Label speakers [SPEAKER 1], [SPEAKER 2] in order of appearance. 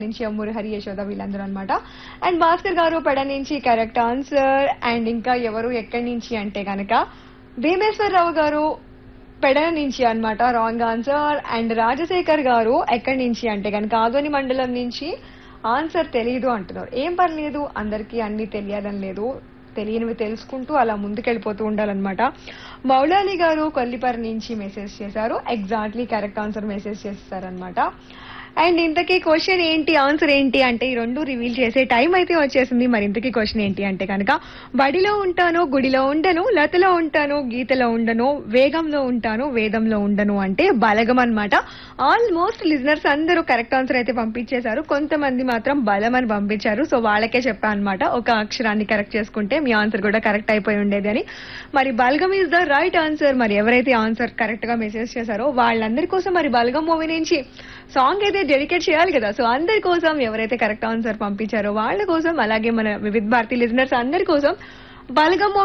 [SPEAKER 1] నుంచి అమ్మూరి హరి యశోద వీళ్ళందరూ అనమాట అండ్ భాస్కర్ గారు పెడ నుంచి కరెక్ట్ ఆన్సర్ అండ్ ఇంకా ఎవరు ఎక్కడి నుంచి అంటే కనుక భీమేశ్వరరావు గారు పెడ నుంచి అన్నమాట రాంగ్ ఆన్సర్ అండ్ రాజశేఖర్ గారు ఎక్కడి నుంచి అంటే కనుక ఆదోని మండలం నుంచి ఆన్సర్ తెలియదు అంటున్నారు ఏం పర్లేదు అందరికీ అన్ని తెలియాలని లేదు తెలియనివి తెలుసుకుంటూ అలా ముందుకెళ్ళిపోతూ ఉండాలన్నమాట మౌలాలి గారు కొల్లిపర్ నుంచి మెసేజ్ చేశారు ఎగ్జాక్ట్లీ కరెక్ట్ ఆన్సర్ మెసేజ్ చేస్తారనమాట అండ్ ఇంతకీ క్వశ్చన్ ఏంటి ఆన్సర్ ఏంటి అంటే ఈ రెండు రివీల్ చేసే టైం అయితే వచ్చేసింది మరి ఇంతకీ క్వశ్చన్ ఏంటి అంటే కనుక బడిలో ఉంటాను గుడిలో ఉండను లతలో ఉంటాను గీతలో ఉండను వేగంలో ఉంటాను వేదంలో ఉండను అంటే బలగం అన్నమాట ఆల్మోస్ట్ లిజనర్స్ అందరూ కరెక్ట్ ఆన్సర్ అయితే పంపించేశారు కొంతమంది మాత్రం బలం అని పంపించారు సో వాళ్ళకే చెప్పాను అనమాట ఒక అక్షరాన్ని కరెక్ట్ చేసుకుంటే మీ ఆన్సర్ కూడా కరెక్ట్ అయిపోయి ఉండేది అని మరి Balagam is the right answer మరి ఎవరైతే ఆన్సర్ కరెక్ట్ గా మెసేజ్ చేశారో వాళ్ళందరి కోసం మరి బల్గం మూవీ నుంచి సాంగ్ అయితే డెడికేట్ చేయాలి కదా సో అందరి కోసం ఎవరైతే కరెక్ట్ ఆన్సర్ పంపించారో వాళ్ళ కోసం అలాగే మన వివిధ భారతి లిజనర్స్ అందరి కోసం బల్గం మూవీ